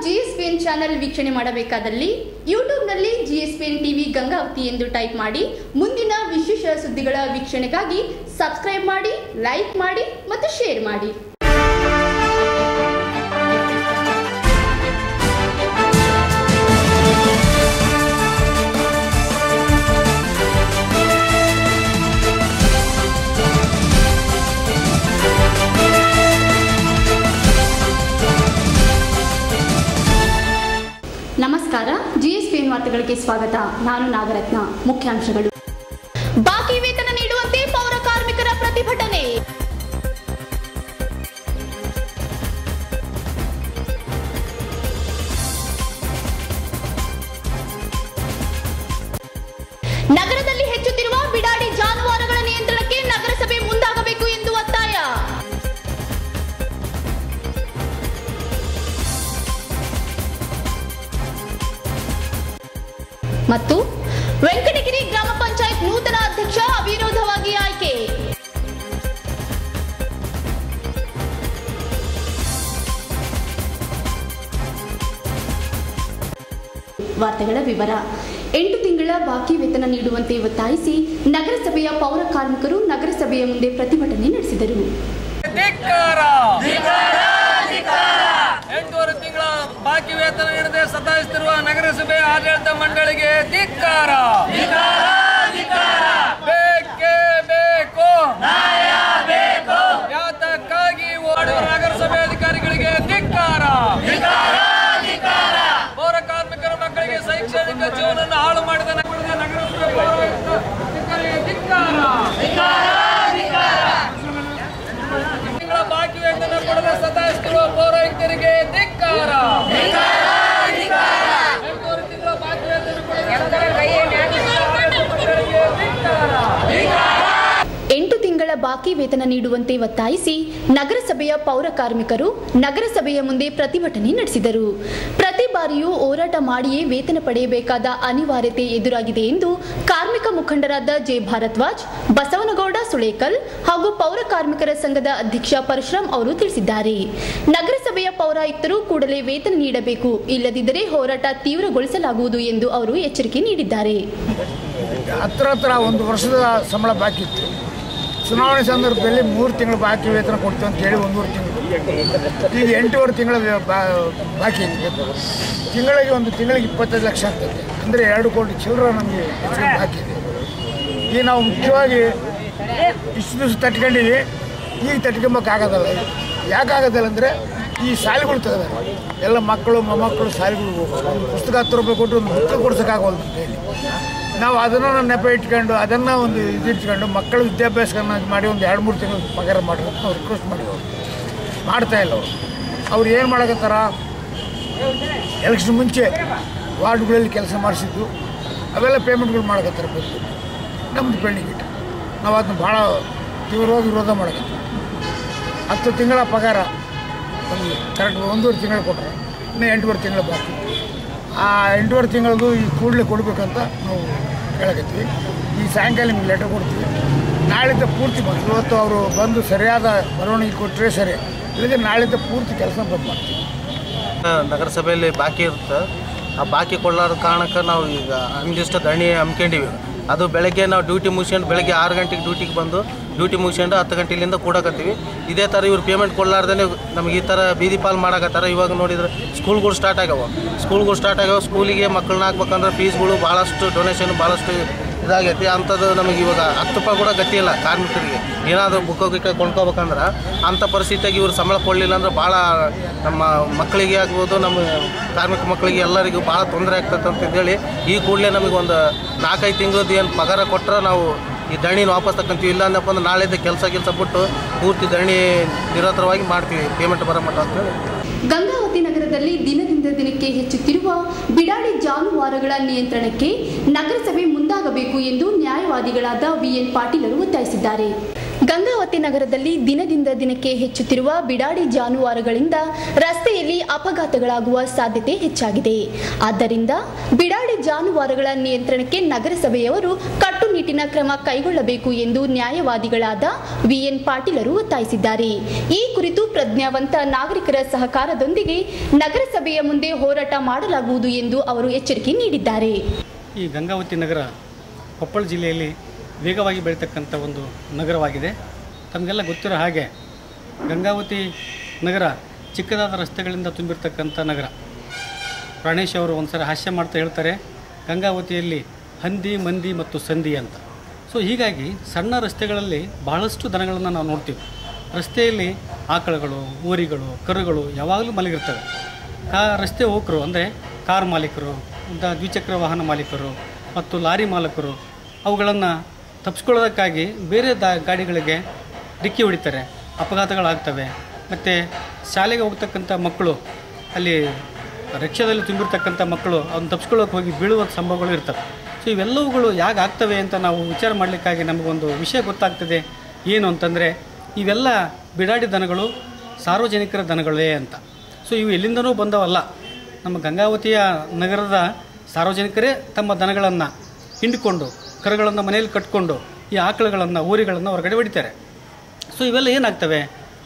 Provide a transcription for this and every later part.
GSPN channel ವೀಕ್ಷಣೆ ಮಾಡಬೇಕಾದಲ್ಲಿ ಯೂಟ್ಯೂಬ್ನಲ್ಲಿ GSPN TV Gangavathi ಎಂದು ಟೈಪ್ ಮಾಡಿ ಮುಂದಿನ ವಿಶೇಷ ಸುದ್ದಿಗಳ ವೀಕ್ಷಣೆಗಾಗಿ ಸಬ್ಸ್ಕ್ರೈಬ್ ಮಾಡಿ ಲೈಕ್ ಮಾಡಿ ಮತ್ತು ಶೇರ್ ಮಾಡಿ ನಮಸ್ಕಾರ ಜಿಎಸ್ಪಿಎನ್ ವಾರ್ತೆಗಳಿಗೆ ಸ್ವಾಗತ ನಾನು ನಾಗರತ್ನ ಮುಖ್ಯಾಂಶಗಳು ಬಾಕಿ ವೇತನ ನೀಡುವಂತೆ ಪೌರ ಕಾರ್ಮಿಕರ ಪ್ರತಿಭಟನೆ ನಗರದಲ್ಲಿ ಹೆಚ್ಚುತ್ತಿರುವ ಬಿಡಾಡಿ ಜಾನುವಾರುಗಳ ನಿಯಂತ್ರಣಕ್ಕೆ ನಗರಸಭೆ ಮುಂದಾಗಬೇಕು ಎಂದು ಒತ್ತಾಯ ಮತ್ತು ವೆಂಕಟಗಿರಿ ಗ್ರಾಮ ಪಂಚಾಯತ್ ನೂತನ ಅಧ್ಯಕ್ಷ ಅವಿರೋಧವಾಗಿ ಆಯ್ಕೆ ವಾರ್ತೆಗಳ ವಿವರ ಎಂಟು ತಿಂಗಳ ಬಾಕಿ ವೇತನ ನೀಡುವಂತೆ ಒತ್ತಾಯಿಸಿ ನಗರಸಭೆಯ ಪೌರ ಕಾರ್ಮಿಕರು ನಗರಸಭೆಯ ಮುಂದೆ ಪ್ರತಿಭಟನೆ ನಡೆಸಿದರು ಧಿಕ್ಕಾರ ಎಂಟೂವರೆ ತಿಂಗಳ ಬಾಕಿ ವೇತನ ನೀಡದೆ ಸತಾಯಿಸುತ್ತಿರುವ ನಗರಸಭೆ ಆಡಳಿತ ಮಂಡಳಿಗೆ ಧಿಕ್ಕಾರ ಬೇಕೇ ಬೇಕು ಯಾತಕ್ಕಾಗಿ ಓಡುವ ನಗರಸಭೆ ಅಧಿಕಾರಿಗಳಿಗೆ ಧಿಕ್ಕಾರ ಪೌರ ಕಾರ್ಮಿಕರ ಮಕ್ಕಳಿಗೆ ಶೈಕ್ಷಣಿಕ ಜೀವನವನ್ನು ಹಾಳು ಮಾಡಿದ ನಗರದ ನಗರಸಭೆ ಪೌರಾಯುಕ್ತ ಅಧಿಕಾರಿಗೆ ಧಿಕ್ಕಾರ ತಿಂಗಳ ಬಾಕಿ ವೇತನ ಕೊಡದೆ ಸತಾಯಿಸುತ್ತಿರುವ ಪೌರಾಯುಕ್ತರಿಗೆ ಧಿಕ್ಕಾರ ಎಂಟೂವರೆ ತಿಂಗಳ ಬಾಕಿ ವೇತನ ಕೊಡದೆ ಮಂಡಳಿಗೆ ಧಿಕ್ಕಾರ ಎಂಟು ತಿಂಗಳ ಬಾಕಿ ವೇತನ ನೀಡುವಂತೆ ಒತ್ತಾಯಿಸಿ ನಗರಸಭೆಯ ಪೌರ ಕಾರ್ಮಿಕರು ನಗರಸಭೆಯ ಮುಂದೆ ಪ್ರತಿಭಟನೆ ನಡೆಸಿದರು ಪ್ರತಿ ಬಾರಿಯೂ ಹೋರಾಟ ಮಾಡಿಯೇ ವೇತನ ಪಡೆಯಬೇಕಾದ ಅನಿವಾರ್ಯತೆ ಎದುರಾಗಿದೆ ಎಂದು ಕಾರ್ಮಿಕ ಮುಖಂಡರಾದ ಜೆ ಭಾರದ್ವಾಜ್ ಬಸವನಗೌಡ ಸುಳೇಕಲ್ ಹಾಗೂ ಪೌರ ಕಾರ್ಮಿಕರ ಸಂಘದ ಅಧ್ಯಕ್ಷ ಪರಶುರಾಮ್ ಅವರು ತಿಳಿಸಿದ್ದಾರೆ ನಗರಸಭೆಯ ಪೌರಾಯುಕ್ತರು ಕೂಡಲೇ ವೇತನ ನೀಡಬೇಕು ಇಲ್ಲದಿದ್ದರೆ ಹೋರಾಟ ತೀವ್ರಗೊಳಿಸಲಾಗುವುದು ಎಂದು ಅವರು ಎಚ್ಚರಿಕೆ ನೀಡಿದ್ದಾರೆ ಹತ್ರ ಹತ್ರ ಒಂದು ವರ್ಷದ ಸಂಬಳ ಬಾಕಿ ಇತ್ತು ಚುನಾವಣೆ ಸಂದರ್ಭದಲ್ಲಿ ಮೂರು ತಿಂಗಳು ಬಾಕಿ ವೇತನ ಕೊಡ್ತೀವಿ ಅಂತ ಹೇಳಿ ಒಂದೂವರೆ ತಿಂಗಳು ಈಗ ಎಂಟೂವರೆ ತಿಂಗಳ ವ್ಯ- ಬಾ- ಬಾಕಿ ಇದೆ ತಿಂಗಳಿಗೆ ಒಂದು ತಿಂಗಳಿಗೆ ಇಪ್ಪತ್ತೈದು ಲಕ್ಷ ಆಗ್ತದೆ ಅಂದರೆ ಎರಡು ಕೋಟಿ ಚಿಲ್ಲರೆ ನಮಗೆ ಹೆಚ್ಚಿಗೆ ಬಾಕಿ ಇದೆ ಈಗ ನಾವು ಮುಖ್ಯವಾಗಿ ಇಷ್ಟು ದಿವಸ ತಟ್ಕೊಂಡಿವಿ ಈಗ ತಟ್ಕೊಂಬಕ್ಕಾಗೋದಲ್ಲ ಯಾಕೆ ಆಗೋದಿಲ್ಲ ಅಂದರೆ ಈ ಶಾಲೆಗಳು ತೆಗೆದಾರೆ ಎಲ್ಲ ಮಕ್ಕಳು ಮೊಮ್ಮಕ್ಕಳು ಶಾಲೆಗಳು ಹೋಗ್ಬೇಕು ಒಂದು ಪುಸ್ತಕ ಹತ್ತು ರೂಪಾಯಿ ಕೊಟ್ಟು ಒಂದು ಪುಸ್ತಕ ಕೊಡ್ಸೋಕ್ಕಾಗೋಲ್ಲ ಅಂತ ಹೇಳಿ ನಾವು ಅದನ್ನು ನೆಪ ಇಟ್ಕೊಂಡು ಅದನ್ನು ಒಂದು ಇದು ಇಟ್ಕೊಂಡು ಮಕ್ಕಳ ವಿದ್ಯಾಭ್ಯಾಸಗಳನ್ನ ಮಾಡಿ ಒಂದು ಎರಡು ಮೂರು ತಿಂಗಳು ಪಗಾರ ಮಾಡ್ರಿ ಅಂತ ನಾವು ರಿಕ್ವೆಸ್ಟ್ ಮಾಡಿದ್ರು ಮಾಡ್ತಾ ಇಲ್ಲ ಅವರು ಅವ್ರು ಏನು ಮಾಡಕತ್ತಾರ ಎಲೆಕ್ಷನ್ ಮುಂಚೆ ವಾರ್ಡ್ಗಳಲ್ಲಿ ಕೆಲಸ ಮಾಡಿಸಿದ್ದು ಅವೆಲ್ಲ ಪೇಮೆಂಟ್ಗಳು ಮಾಡಕತ್ತಾರೆ ಬಂದು ನಮ್ಮದು ಪೆಂಡಿಂಗ್ ಇಟ್ಟು ನಾವು ಅದನ್ನ ಭಾಳ ತೀವ್ರವಾಗಿ ವಿರೋಧ ಮಾಡಕತ್ತೀವಿ ಹತ್ತು ತಿಂಗಳ ಪಗಾರ ನಮಗೆ ಕರೆಕ್ಟ್ ಒಂದೂವರೆ ತಿಂಗಳು ಕೊಟ್ಟರೆ ಇನ್ನು ಎಂಟೂವರೆ ತಿಂಗಳ ಬಾಕಿ ಆ ಎಂಟೂವರೆ ತಿಂಗಳದು ಈ ಕೂಡಲೇ ಕೊಡಬೇಕಂತ ನಾವು ಹೇಳಕತ್ತೀವಿ ಈ ಸಾಯಂಕಾಲ ನಿಮ್ಗೆ ಲೆಟರ್ ಕೊಡ್ತೀವಿ ನಾಳಿದ್ದ ಪೂರ್ತಿ ಬಂದು ಇವತ್ತು ಅವರು ಬಂದು ಸರಿಯಾದ ಬರವಣಿಗೆ ಕೊಟ್ಟರೆ ಸರಿ ಇಲ್ಲದೆ ನಾಳಿದ್ದ ಪೂರ್ತಿ ಕೆಲಸ ಬಂದ್ ಮಾಡ್ತೀವಿ ನಗರಸಭೆಯಲ್ಲಿ ಬಾಕಿ ಇರುತ್ತೆ ಆ ಬಾಕಿ ಕೊಡಲಾರ ಕಾರಣಕ್ಕೆ ನಾವು ಈಗ ಅಂದಿಷ್ಟ ದಣಿ ಹಮ್ಮಿಕೊಂಡಿವಿ ಅದು ಬೆಳಗ್ಗೆ ನಾವು ಡ್ಯೂಟಿ ಮುಗಿಸ್ಕೊಂಡು ಬೆಳಗ್ಗೆ ಆರು ಗಂಟೆಗೆ ಡ್ಯೂಟಿಗೆ ಬಂದು ಡ್ಯೂಟಿ ಮುಗಿಸ್ಕೊಂಡು ಹತ್ತು ಗಂಟೆಲಿಂದ ಕೂಡಕತ್ತೀವಿ ಇದೇ ಥರ ಇವ್ರು ಪೇಮೆಂಟ್ ಕೊಡಲಾರ್ದೇ ನಮಗೆ ಈ ಥರ ಬೀದಿ ಪಾಲ್ ಮಾಡಕತ್ತಾರ ಇವಾಗ ನೋಡಿದ್ರೆ ಸ್ಕೂಲ್ಗಳು ಸ್ಟಾರ್ಟ್ ಆಗ್ಯಾವ ಸ್ಕೂಲ್ಗಳು ಸ್ಟಾರ್ಟ್ ಆಗ್ಯಾವ ಸ್ಕೂಲಿಗೆ ಮಕ್ಕಳನ್ನ ಹಾಕ್ಬೇಕಂದ್ರೆ ಫೀಸ್ಗಳು ಭಾಳಷ್ಟು ಡೊನೇಷನ್ ಭಾಳಷ್ಟು ಇದಾಗೈತಿ ಅಂಥದ್ದು ನಮಗೆ ಇವಾಗ ಹತ್ತು ರೂಪಾಯಿ ಕೂಡ ಗತಿ ಇಲ್ಲ ಕಾರ್ಮಿಕರಿಗೆ ಏನಾದರೂ ಬುಕ್ಕ ಗಿಕ್ಕ ಕೊಂಡ್ಕೋಬೇಕಂದ್ರೆ ಅಂಥ ಪರಿಸ್ಥಿತಿಯಾಗಿ ಇವ್ರು ಸಂಬಳ ಕೊಡಲಿಲ್ಲ ಅಂದ್ರೆ ಭಾಳ ನಮ್ಮ ಮಕ್ಕಳಿಗೆ ಆಗ್ಬೋದು ನಮ್ಮ ಕಾರ್ಮಿಕ ಮಕ್ಕಳಿಗೆ ಎಲ್ಲರಿಗೂ ಭಾಳ ತೊಂದರೆ ಆಗ್ತದೆ ಅಂತಂದೇಳಿ ಈ ಕೂಡಲೇ ನಮಗೆ ಒಂದು ನಾಲ್ಕೈದು ತಿಂಗಳದ್ದು ಏನು ಪಗಾರ ಕೊಟ್ಟರೆ ನಾವು ಈ ದಣಿನ ವಾಪಸ್ ತಗೊಂತೀವಿ ಇಲ್ಲ ಅಂದಪ್ಪ ಅಂದ್ರೆ ನಾಳೆದ ಕೆಲಸ ಕೆಲಸ ಬಿಟ್ಟು ಪೂರ್ತಿ ದಣಿ ನಿರಂತರವಾಗಿ ಮಾಡ್ತೀವಿ ಪೇಮೆಂಟ್ ಬರೋ ಮಟ್ಟ ಅಂತೇಳಿ ಗಂಗಾವತಿ ನಗರದಲ್ಲಿ ದಿನದಿಂದ ದಿನಕ್ಕೆ ಹೆಚ್ಚುತ್ತಿರುವ ಬಿಡಾಡಿ ಜಾನುವಾರುಗಳ ನಿಯಂತ್ರಣಕ್ಕೆ ನಗರಸಭೆ ಮುಂದಾಗಬೇಕು ಎಂದು ನ್ಯಾಯವಾದಿಗಳಾದ ವಿಎನ್ ಪಾಟೀಲರು ಒತ್ತಾಯಿಸಿದ್ದಾರೆ ಗಂಗಾವತಿ ನಗರದಲ್ಲಿ ದಿನದಿಂದ ದಿನಕ್ಕೆ ಹೆಚ್ಚುತ್ತಿರುವ ಬಿಡಾಡಿ ಜಾನುವಾರುಗಳಿಂದ ರಸ್ತೆಯಲ್ಲಿ ಅಪಘಾತಗಳಾಗುವ ಸಾಧ್ಯತೆ ಹೆಚ್ಚಾಗಿದೆ ಆದ್ದರಿಂದ ಬಿಡಾಡಿ ಜಾನುವಾರುಗಳ ನಿಯಂತ್ರಣಕ್ಕೆ ನಗರಸಭೆಯವರು ಕಟ್ಟುನಿಟ್ಟಿನ ಕಟ್ಟುನಿಟ್ಟಿನ ಕ್ರಮ ಕೈಗೊಳ್ಳಬೇಕು ಎಂದು ನ್ಯಾಯವಾದಿಗಳಾದ ವಿಎನ್ ಪಾಟೀಲರು ಒತ್ತಾಯಿಸಿದ್ದಾರೆ ಈ ಕುರಿತು ಪ್ರಜ್ಞಾವಂತ ನಾಗರಿಕರ ಸಹಕಾರದೊಂದಿಗೆ ನಗರಸಭೆಯ ಮುಂದೆ ಹೋರಾಟ ಮಾಡಲಾಗುವುದು ಎಂದು ಅವರು ಎಚ್ಚರಿಕೆ ನೀಡಿದ್ದಾರೆ ಈ ಗಂಗಾವತಿ ನಗರ ಕೊಪ್ಪಳ ಜಿಲ್ಲೆಯಲ್ಲಿ ವೇಗವಾಗಿ ಬೆಳೀತಕ್ಕಂಥ ಒಂದು ನಗರವಾಗಿದೆ ತಮಗೆಲ್ಲ ಗೊತ್ತಿರೋ ಹಾಗೆ ಗಂಗಾವತಿ ನಗರ ಚಿಕ್ಕದಾದ ರಸ್ತೆಗಳಿಂದ ತುಂಬಿರ್ತಕ್ಕಂಥ ನಗರ ಪ್ರಾಣೇಶ್ ಅವರು ಒಂದ್ಸರಿ ಹಾಸ್ಯ ಮಾಡ್ತಾ ಹೇಳ್ತಾರೆ ಗಂಗಾವತಿಯಲ್ಲಿ ಹಂದಿ ಮಂದಿ ಮತ್ತು ಸಂಧಿ ಅಂತ ಸೊ ಹೀಗಾಗಿ ಸಣ್ಣ ರಸ್ತೆಗಳಲ್ಲಿ ಬಹಳಷ್ಟು ದನಗಳನ್ನು ನಾವು ನೋಡ್ತೀವಿ ರಸ್ತೆಯಲ್ಲಿ ಆಕಳುಗಳು ಊರಿಗಳು ಕರುಗಳು ಯಾವಾಗಲೂ ಮಲಗಿರ್ತವೆ ಕಾ ರಸ್ತೆ ಹೋಕರು ಅಂದರೆ ಕಾರ್ ಮಾಲೀಕರು ದ- ದ್ವಿಚಕ್ರ ವಾಹನ ಮಾಲೀಕರು ಮತ್ತು ಲಾರಿ ಮಾಲಕರು ಅವುಗಳನ್ನು ತಪ್ಪಿಸ್ಕೊಳ್ಳೋದಕ್ಕಾಗಿ ಬೇರೆ ದಾ ಗಾಡಿಗಳಿಗೆ ಡಿಕ್ಕಿ ಹೊಡಿತಾರೆ ಅಪಘಾತಗಳಾಗ್ತವೆ ಮತ್ತು ಶಾಲೆಗೆ ಹೋಗ್ತಕ್ಕಂಥ ಮಕ್ಕಳು ಅಲ್ಲಿ ರಿಕ್ಷಾದಲ್ಲಿ ತುಂಬಿರ್ತಕ್ಕಂಥ ಮಕ್ಕಳು ಅದನ್ನು ತಪ್ಪಿಸ್ಕೊಳ್ಳೋಕೆ ಹೋಗಿ ಬೀಳುವ ಸಂಭವಗಳು ಇರ್ತವೆ ಸೊ ಇವೆಲ್ಲವುಗಳು ಯಾಕೆ ಆಗ್ತವೆ ಅಂತ ನಾವು ವಿಚಾರ ಮಾಡಲಿಕ್ಕಾಗಿ ನಮಗೊಂದು ವಿಷಯ ಗೊತ್ತಾಗ್ತದೆ ಏನು ಅಂತಂದರೆ ಇವೆಲ್ಲ ಬಿಡಾಡಿ ದನಗಳು ಸಾರ್ವಜನಿಕರ ದನಗಳೇ ಅಂತ ಸೊ ಇವು ಎಲ್ಲಿಂದನೂ ಬಂದವಲ್ಲ ನಮ್ಮ ಗಂಗಾವತಿಯ ನಗರದ ಸಾರ್ವಜನಿಕರೇ ತಮ್ಮ ದನಗಳನ್ನು ಹಿಂಡಿಕೊಂಡು ಕರುಗಳನ್ನು ಮನೆಯಲ್ಲಿ ಕಟ್ಕೊಂಡು ಈ ಆಕಳುಗಳನ್ನು ಊರಿಗಳನ್ನು ಹೊರಗಡೆ ಹೊಡಿತಾರೆ ಸೊ ಇವೆಲ್ಲ ಏನಾಗ್ತವೆ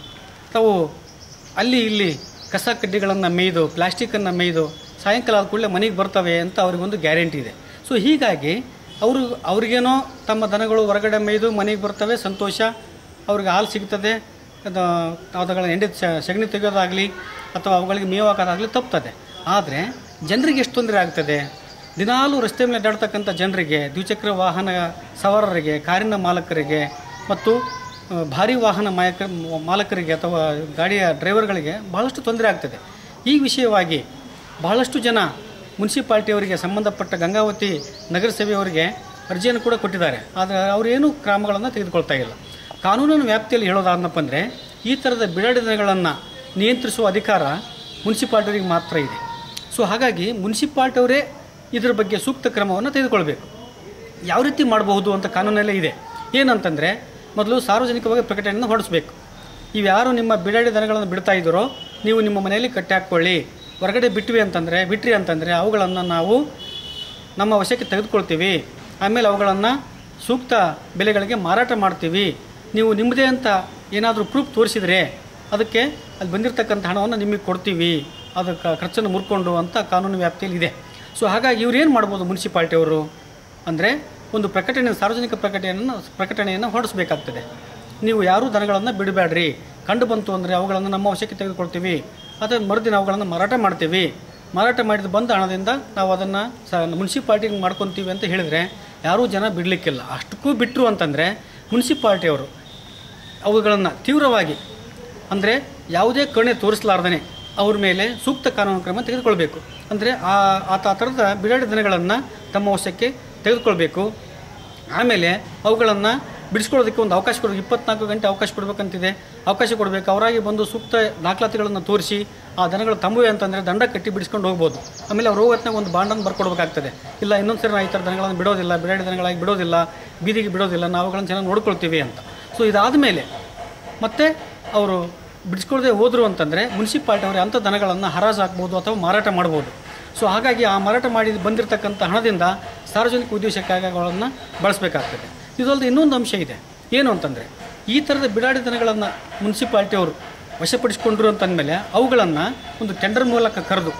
ತಾವು ಅಲ್ಲಿ ಇಲ್ಲಿ ಕಸ ಕಡ್ಡಿಗಳನ್ನು ಮೇಯ್ದು ಪ್ಲಾಸ್ಟಿಕ್ಕನ್ನು ಮೇಯ್ದು ಸಾಯಂಕಾಲ ಆದ ಕೂಡಲೇ ಮನೆಗೆ ಬರ್ತವೆ ಅಂತ ಅವ್ರಿಗೊಂದು ಗ್ಯಾರಂಟಿ ಇದೆ ಸೊ ಹೀಗಾಗಿ ಅವರು ಅವ್ರಿಗೇನೋ ತಮ್ಮ ದನಗಳು ಹೊರಗಡೆ ಮೇಯ್ದು ಮನೆಗೆ ಬರ್ತವೆ ಸಂತೋಷ ಅವ್ರಿಗೆ ಹಾಲು ಸಿಗ್ತದೆ ಅದು ಅವುಗಳ ಎಂಡೆ ಸ- ಸಗಣಿ ತೆಗೆಯೋದಾಗಲಿ ಅಥವಾ ಅವುಗಳಿಗೆ ಮೇವು ಹಾಕೋದಾಗಲಿ ತಪ್ತದೆ ಆದರೆ ಜನರಿಗೆ ಎಷ್ಟು ತೊಂದರೆ ಆಗ್ತದೆ ದಿನಾಲೂ ರಸ್ತೆ ಮೇಲೆ ಅಡ್ಡಾಡ್ತಕ್ಕಂಥ ಜನರಿಗೆ ದ್ವಿಚಕ್ರ ವಾಹನ ಸವಾರರಿಗೆ ಕಾರಿನ ಮಾಲಕರಿಗೆ ಮತ್ತು ಆ, ಭಾರಿ ವಾಹನ ಮಾಯಕ ಮಾಲಕರಿಗೆ ಅಥವಾ ಗಾಡಿಯ ಡ್ರೈವರ್ಗಳಿಗೆ ಬಹಳಷ್ಟು ತೊಂದರೆ ಆಗ್ತದೆ ಈ ವಿಷಯವಾಗಿ ಬಹಳಷ್ಟು ಜನ ಮುನ್ಸಿಪಾಲ್ಟಿಯವರಿಗೆ ಸಂಬಂಧಪಟ್ಟ ಗಂಗಾವತಿ ನಗರಸಭೆಯವರಿಗೆ ಅರ್ಜಿಯನ್ನು ಕೂಡ ಕೊಟ್ಟಿದ್ದಾರೆ ಆದರೆ ಅವರೇನು ಕ್ರಮಗಳನ್ನು ತೆಗೆದುಕೊಳ್ತಾ ಇಲ್ಲ ಕಾನೂನಿನ ವ್ಯಾಪ್ತಿಯಲ್ಲಿ ಹೇಳೋದಾದ್ನಪ್ಪ ಅಂದರೆ ಈ ಥರದ ಬಿಡಾಡಿಗಳನ್ನು ನಿಯಂತ್ರಿಸುವ ಅಧಿಕಾರ ಮುನ್ಸಿಪಾಲ್ಟಿಯವರಿಗೆ ಮಾತ್ರ ಇದೆ ಸೊ ಹಾಗಾಗಿ ಮುನ್ಸಿಪಾಲ್ಟಿಯವರೇ ಇದರ ಬಗ್ಗೆ ಸೂಕ್ತ ಕ್ರಮವನ್ನು ತೆಗೆದುಕೊಳ್ಬೇಕು ಯಾವ ರೀತಿ ಮಾಡಬಹುದು ಅಂತ ಕಾನೂನಲ್ಲೇ ಇದೆ ಏನಂತಂದರೆ ಮೊದಲು ಸಾರ್ವಜನಿಕವಾಗಿ ಪ್ರಕಟಣೆಯನ್ನು ಹೊರಡಿಸ್ಬೇಕು ಇವ್ಯಾರು ನಿಮ್ಮ ಬಿಡಾಡಿ ದನಗಳನ್ನು ಬಿಡ್ತಾ ಇದ್ದೀರೋ ನೀವು ನಿಮ್ಮ ಮನೆಯಲ್ಲಿ ಕಟ್ಟಿ ಹಾಕ್ಕೊಳ್ಳಿ ಹೊರಗಡೆ ಬಿಟ್ವಿ ಅಂತಂದರೆ ಬಿಟ್ರಿ ಅಂತಂದರೆ ಅವುಗಳನ್ನು ನಾವು ನಮ್ಮ ವಶಕ್ಕೆ ತೆಗೆದುಕೊಳ್ತೀವಿ ಆಮೇಲೆ ಅವುಗಳನ್ನು ಸೂಕ್ತ ಬೆಲೆಗಳಿಗೆ ಮಾರಾಟ ಮಾಡ್ತೀವಿ ನೀವು ನಿಮ್ಮದೇ ಅಂತ ಏನಾದರೂ ಪ್ರೂಫ್ ತೋರಿಸಿದರೆ ಅದಕ್ಕೆ ಅಲ್ಲಿ ಬಂದಿರತಕ್ಕಂಥ ಹಣವನ್ನು ನಿಮಗೆ ಕೊಡ್ತೀವಿ ಅದಕ್ಕೆ ಖರ್ಚನ್ನು ಮುರ್ಕೊಂಡು ಅಂತ ಕಾನೂನು ವ್ಯಾಪ್ತಿಯಲ್ಲಿ ಇದೆ ಸೊ ಹಾಗಾಗಿ ಇವ್ರು ಏನು ಮಾಡ್ಬೋದು ಮುನ್ಸಿಪಾಲ್ಟಿಯವರು ಅಂದರೆ ಒಂದು ಪ್ರಕಟಣೆ ಸಾರ್ವಜನಿಕ ಪ್ರಕಟಣೆಯನ್ನು ಪ್ರಕಟಣೆಯನ್ನು ಹೊರಡಿಸ್ಬೇಕಾಗ್ತದೆ ನೀವು ಯಾರೂ ದನಗಳನ್ನು ಬಿಡಬೇಡ್ರಿ ಕಂಡು ಬಂತು ಅಂದರೆ ಅವುಗಳನ್ನು ನಮ್ಮ ವಶಕ್ಕೆ ತೆಗೆದುಕೊಳ್ತೀವಿ ಅಥವಾ ಮರುದಿನ ಅವುಗಳನ್ನು ಮಾರಾಟ ಮಾಡ್ತೀವಿ ಮಾರಾಟ ಮಾಡಿದ ಬಂದ ಹಣದಿಂದ ನಾವು ಅದನ್ನು ಸ ಮುನ್ಸಿಪಾಲ್ಟಿಗೆ ಮಾಡ್ಕೊತೀವಿ ಅಂತ ಹೇಳಿದರೆ ಯಾರೂ ಜನ ಬಿಡಲಿಕ್ಕಿಲ್ಲ ಅಷ್ಟಕ್ಕೂ ಬಿಟ್ಟರು ಅಂತಂದರೆ ಮುನ್ಸಿಪಾಲ್ಟಿಯವರು ಅವುಗಳನ್ನು ತೀವ್ರವಾಗಿ ಅಂದರೆ ಯಾವುದೇ ಕರುಣೆ ತೋರಿಸಲಾರ್ದೇ ಅವ್ರ ಮೇಲೆ ಸೂಕ್ತ ಕಾನೂನು ಕ್ರಮ ತೆಗೆದುಕೊಳ್ಬೇಕು ಅಂದರೆ ಆ ಆತ ಆ ಥರದ ಬಿಡಾಡಿ ದನಗಳನ್ನು ತಮ್ಮ ವಶಕ್ಕೆ ತೆಗೆದುಕೊಳ್ಬೇಕು ಆಮೇಲೆ ಅವುಗಳನ್ನು ಬಿಡಿಸ್ಕೊಳ್ಳೋದಕ್ಕೆ ಒಂದು ಅವಕಾಶ ಕೊಡಬೇಕು ಇಪ್ಪತ್ನಾಲ್ಕು ಗಂಟೆ ಅವಕಾಶ ಕೊಡಬೇಕಂತಿದೆ ಅವಕಾಶ ಕೊಡಬೇಕು ಅವರಾಗಿ ಬಂದು ಸೂಕ್ತ ದಾಖಲಾತಿಗಳನ್ನು ತೋರಿಸಿ ಆ ದನಗಳು ತಮ್ಮವೇ ಅಂತಂದರೆ ದಂಡ ಕಟ್ಟಿ ಬಿಡಿಸ್ಕೊಂಡು ಹೋಗ್ಬೋದು ಆಮೇಲೆ ಅವ್ರು ಹೋಗೋತ್ನಾಗ ಒಂದು ಬಾಂಡನ್ನು ಬರ್ಕೊಡ್ಬೇಕಾಗ್ತದೆ ಇಲ್ಲ ಇನ್ನೊಂದು ಸರಿ ನಾವು ಈ ಥರ ದನಗಳನ್ನು ಬಿಡೋದಿಲ್ಲ ಬಿಡಾಡಿ ದನಗಳಾಗಿ ಬಿಡೋದಿಲ್ಲ ಬೀದಿಗೆ ಬಿಡೋದಿಲ್ಲ ನಾವು ಅವುಗಳನ್ನು ಚೆನ್ನಾಗಿ ನೋಡ್ಕೊಳ್ತೀವಿ ಅಂತ ಸೊ ಇದಾದ ಮೇಲೆ ಮತ್ತೆ ಅವರು ಬಿಡಿಸ್ಕೊಳ್ಳದೆ ಹೋದರು ಅಂತಂದರೆ ಮುನ್ಸಿಪಾಲ್ಟಿ ಅವರು ಅಂಥ ದನಗಳನ್ನು ಹರಾಜು ಹಾಕ್ಬೋದು ಅಥವಾ ಮಾರಾಟ ಮಾಡ್ಬೋದು ಸೊ ಹಾಗಾಗಿ ಆ ಮಾರಾಟ ಮಾಡಿ ಬಂದಿರತಕ್ಕಂಥ ಹಣದಿಂದ ಸಾರ್ವಜನಿಕ ಉದ್ದೇಶಕ್ಕಾಗಿ ಅವುಗಳನ್ನು ಬಳಸಬೇಕಾಗ್ತದೆ ಇದಲ್ಲದೆ ಇನ್ನೊಂದು ಅಂಶ ಇದೆ ಏನು ಅಂತಂದರೆ ಈ ಥರದ ಬಿಡಾಡಿ ದನಗಳನ್ನು ಮುನ್ಸಿಪಾಲ್ಟಿಯವರು ವಶಪಡಿಸಿಕೊಂಡ್ರು ಅಂತಂದಮೇಲೆ ಅವುಗಳನ್ನು ಒಂದು ಟೆಂಡರ್ ಮೂಲಕ ಕರೆದು